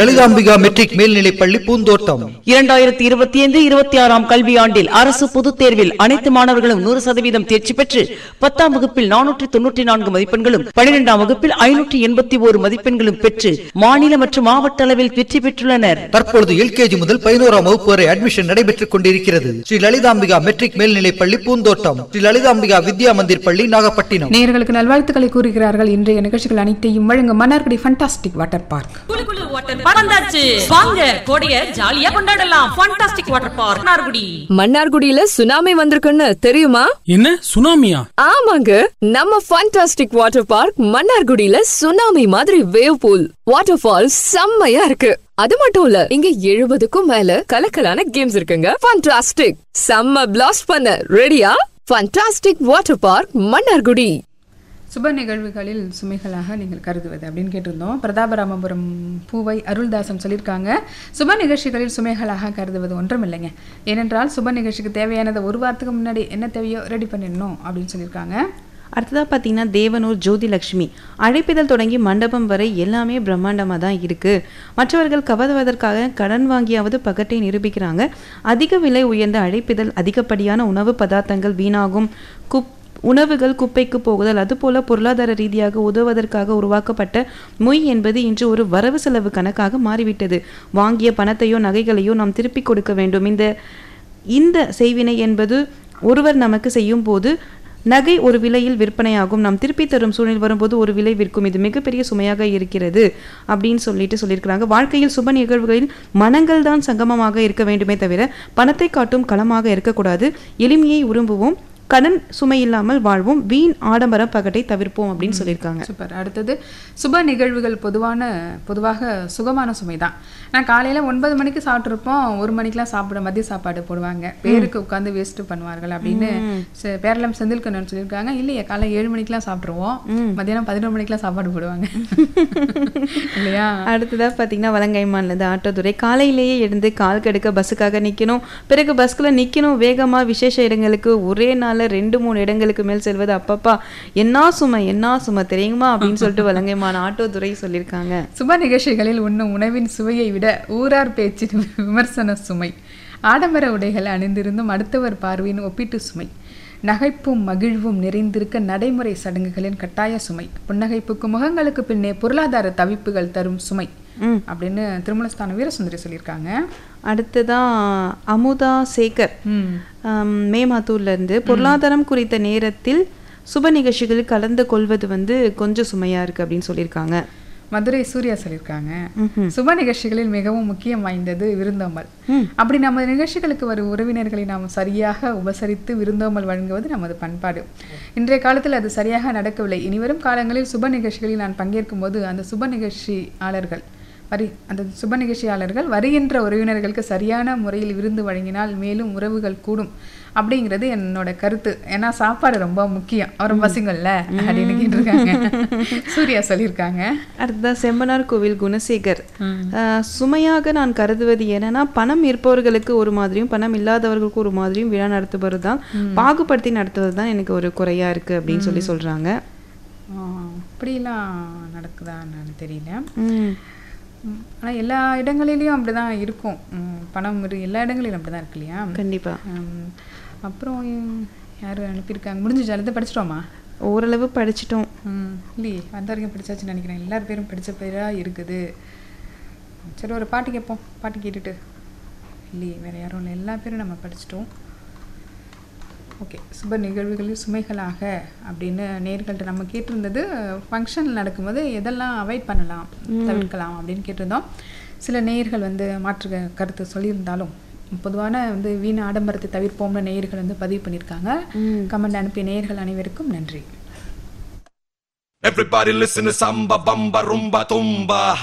Lalithambika matric மேல்நிலைப் பள்ளி பூந்தோட்டம் இரண்டாயிரத்தி இருபத்தி ஐந்து இருபத்தி ஆறாம் கல்வியாண்டில் அரசு பொதுத் தேர்வில் அனைத்து மாணவர்களும் நூறு சதவீதம் தேர்ச்சி பெற்று பத்தாம் வகுப்பில் நானூற்றி தொன்னூற்றி நான்கு மதிப்பெண்களும் பனிரெண்டாம் வகுப்பில் ஐநூற்றி எண்பத்தி ஓரு மதிப்பெண்களும் பெற்று மாநில மற்றும் மாவட்ட அளவில் வெற்றி பெற்றுள்ளனர் தற்பொழுது எல்கேஜி முதல் பதினோராம் வகுப்பு வரை அட்மிஷன் நடைபெற்றுக் கொண்டிருக்கிறது ஸ்ரீ லலிதாம்பிகா மெட்ரிக் மேல்நிலைப் பள்ளி பூந்தோட்டம் ஸ்ரீ லலிதாம்பிகா வித்யா மந்திர் பள்ளி நாகப்பட்டினம் நேயர்களுக்கு நல்வாழ்த்துக்களை கூறுகிறார்கள் இன்றைய நிகழ்ச்சிகள் அனைத்தையும் வழங்கும் மன்னார்குடி ஃபண்டாஸ்டிக் வாட்டர் பார்க் குளு குளு வாட்டர் பார்க் வந்தாச்சு வாங்க கோடைய ஜாலியா கொண்டாடலாம் ஃபண்டாஸ்டிக் வாட்டர் பார்க் நார்குடி மன்னார்குடியில சுனாமி வந்திருக்குன்னு தெரியுமா என்ன சுனாமியா ஆமாங்க நம்ம ஃபண்டாஸ்டிக் வாட்டர் பார்க் மன்னார்குடியில சுனாமி மாதிரி வேவ் பூல் வாட்டர் ஃபால் செம்மையா இருக்கு அது மட்டும் இல்ல இங்க எழுபதுக்கும் மேல கலக்கலான கேம்ஸ் இருக்குங்க ஃபண்டாஸ்டிக் செம்ம பிளாஸ்ட் பண்ண ரெடியா ஃபண்டாஸ்டிக் வாட்டர் பார்க் மன்னார்குடி சுப நிகழ்வுகளில் சுமைகளாக நீங்கள் கருதுவது அப்படின்னு கேட்டிருந்தோம் பிரதாபராமபுரம் பூவை அருள்தாசன் சொல்லியிருக்காங்க சுப நிகழ்ச்சிகளில் சுமைகளாக கருதுவது ஒன்றும் இல்லைங்க ஏனென்றால் சுப நிகழ்ச்சிக்கு தேவையானதை ஒரு வாரத்துக்கு முன்னாடி என்ன தேவையோ ரெடி பண்ணிடணும் அப்படின்னு சொல்லியிருக்காங்க அடுத்ததாக பார்த்தீங்கன்னா தேவனூர் ஜோதிலட்சுமி அழைப்பிதழ் தொடங்கி மண்டபம் வரை எல்லாமே பிரம்மாண்டமாக தான் இருக்குது மற்றவர்கள் கவருவதற்காக கடன் வாங்கியாவது பகட்டை நிரூபிக்கிறாங்க அதிக விலை உயர்ந்த அழைப்பிதழ் அதிகப்படியான உணவு பதார்த்தங்கள் வீணாகும் குப் உணவுகள் குப்பைக்கு போகுதல் அதுபோல பொருளாதார ரீதியாக உதவுவதற்காக உருவாக்கப்பட்ட மொய் என்பது இன்று ஒரு வரவு செலவு கணக்காக மாறிவிட்டது வாங்கிய பணத்தையோ நகைகளையோ நாம் திருப்பிக் கொடுக்க வேண்டும் இந்த இந்த செய்வினை என்பது ஒருவர் நமக்கு செய்யும் போது நகை ஒரு விலையில் விற்பனையாகும் நாம் திருப்பி தரும் சூழ்நிலை வரும்போது ஒரு விலை விற்கும் இது மிகப்பெரிய சுமையாக இருக்கிறது அப்படின்னு சொல்லிட்டு சொல்லியிருக்கிறாங்க வாழ்க்கையில் சுப நிகழ்வுகளில் மனங்கள் தான் சங்கமமாக இருக்க வேண்டுமே தவிர பணத்தை காட்டும் களமாக இருக்கக்கூடாது எளிமையை விரும்புவோம் கடன் சுமை இல்லாமல் வாழ்வோம் வீண் ஆடம்பர பகட்டை தவிர்ப்போம் அப்படின்னு சொல்லியிருக்காங்க சூப்பர் அடுத்தது சுப நிகழ்வுகள் பொதுவான பொதுவாக சுகமான சுமை தான் நான் காலையில் ஒன்பது மணிக்கு சாப்பிட்ருப்போம் ஒரு மணிக்கெலாம் சாப்பிட மதிய சாப்பாடு போடுவாங்க பேருக்கு உட்காந்து வேஸ்ட் பண்ணுவார்கள் அப்படின்னு செ- பேரளம் செந்தில்கண்ணன் சொல்லியிருக்காங்க இல்லையா காலை ஏழு மணிக்கெலாம் சாப்பிட்ருவோம் மத்தியானம் பதினொரு மணிக்கெலாம் சாப்பாடு போடுவாங்க இல்லையா அடுத்ததாக பார்த்தீங்கன்னா வலங்கைமான்லேருந்து ஆட்டோதுறை காலையிலேயே எழுந்து கால் கெடுக்க பஸ்ஸுக்காக நிற்கணும் பிறகு பஸ்க்குள்ள நிற்கணும் வேகமாக விசேஷ இடங்களுக்கு ஒரே நாளில் ரெண்டு மூணு இடங்களுக்கு மேல் செல்வது அப்பப்பா என்ன சுமை என்ன சுமை தெரியுமா அப்படின்னு சொல்லிட்டு வலங்கைமான் ஆட்டோதுறை சொல்லியிருக்காங்க சுப நிகழ்ச்சிகளில் உண்ணும் உணவின் சுவையை விட ஊரார் பேச்சின் விமர்சன சுமை ஆடம்பர உடைகள் அணிந்திருந்தும் அடுத்தவர் பார்வையின் ஒப்பீட்டு சுமை நகைப்பும் மகிழ்வும் நிறைந்திருக்க நடைமுறை சடங்குகளின் கட்டாய சுமை புன்னகைப்புக்கு முகங்களுக்கு பின்னே பொருளாதார தவிப்புகள் தரும் சுமை அப்படின்னு திருமலஸ்தான வீரசுந்தரி சொல்லியிருக்காங்க அடுத்ததான் அமுதா சேகர் ம். ஆம், மேமாத்தூர்ல இருந்து பொருளாதாரம் குறித்த நேரத்தில் சுப நிகழ்ச்சிகளில் கலந்து கொள்வது வந்து கொஞ்சம் சுமையா இருக்கு அப்படின்னு சொல்லியிருக்காங்க மதுரை சூர்யா சொல்லியிருக்காங்க சுப நிகழ்ச்சிகளில் மிகவும் முக்கியம் வாய்ந்தது விருந்தோம்பல் அப்படி நமது நிகழ்ச்சிகளுக்கு வரும் உறவினர்களை நாம் சரியாக உபசரித்து விருந்தோம்பல் வழங்குவது நமது பண்பாடு இன்றைய காலத்தில் அது சரியாக நடக்கவில்லை இனிவரும் காலங்களில் சுப நிகழ்ச்சிகளில் நான் பங்கேற்கும் போது அந்த சுப நிகழ்ச்சியாளர்கள் வரி அந்த சுப நிகழ்ச்சியாளர்கள் வருகின்ற உறவினர்களுக்கு சரியான முறையில் விருந்து வழங்கினால் மேலும் உறவுகள் கூடும் அப்படிங்கிறது என்னோட கருத்து ஏன்னா சாப்பாடு ரொம்ப முக்கியம் அவரும் பசிங்கள்ல அப்படின்னு கேட்டிருக்காங்க சூர்யா சொல்லியிருக்காங்க அடுத்ததான் செம்பனார் கோவில் குணசேகர் ஆஹ், சுமையாக நான் கருதுவது என்னன்னா பணம் இருப்பவர்களுக்கு ஒரு மாதிரியும் பணம் இல்லாதவர்களுக்கு ஒரு மாதிரியும் விழா நடத்துவது தான் பாகுபடுத்தி நடத்துவது தான் எனக்கு ஒரு குறையா இருக்கு அப்படின்னு சொல்லி சொல்றாங்க ஆ, இப்படிலாம் நடக்குதான்னு தெரியல ம். ம், ஆனா எல்லா இடங்களிலையும் அப்படிதான் இருக்கும் ம், பணம் இரு எல்லா இடங்களிலும் அப்படிதான் இருக்கு இல்லையா கண்டிப்பா ம், அப்புறம் யார் அனுப்பியிருக்காங்க முடிஞ்சிச்சு அடுத்து படிச்சிட்டோமா ஓரளவு படிச்சிட்டோம் ம் இல்லையே அந்த வரைக்கும் படிச்சாச்சுன்னு நினைக்கிறேன் எல்லார் பேரும் படிச்ச பேரா இருக்குது சரி ஒரு பாட்டு கேட்போம் பாட்டு கேட்டுட்டு இல்லையே வேற யாரும் இல்லை எல்லா பேரும் நம்ம படிச்சிட்டோம் ஓகே சுப நிகழ்வுகளில் சுமைகளாக அப்படின்னு நேர்கள்ட்ட நம்ம கேட்டிருந்தது ஃபங்க்ஷன் நடக்கும்போது எதெல்லாம் அவாய்ட் பண்ணலாம் தவிர்க்கலாம் அப்படின்னு கேட்டிருந்தோம் சில நேயர்கள் வந்து மாற்று க- கருத்து சொல்லியிருந்தாலும் பொதுவான வந்து வீண் ஆடம்பரத்தை தவிர்ப்போம்னு நேயர்கள் வந்து பதிவு பண்ணியிருக்காங்க கமெண்ட் அனுப்பிய நேயர்கள் அனைவருக்கும் நன்றி Everybody listen to samba, bamba, rumba, tumba.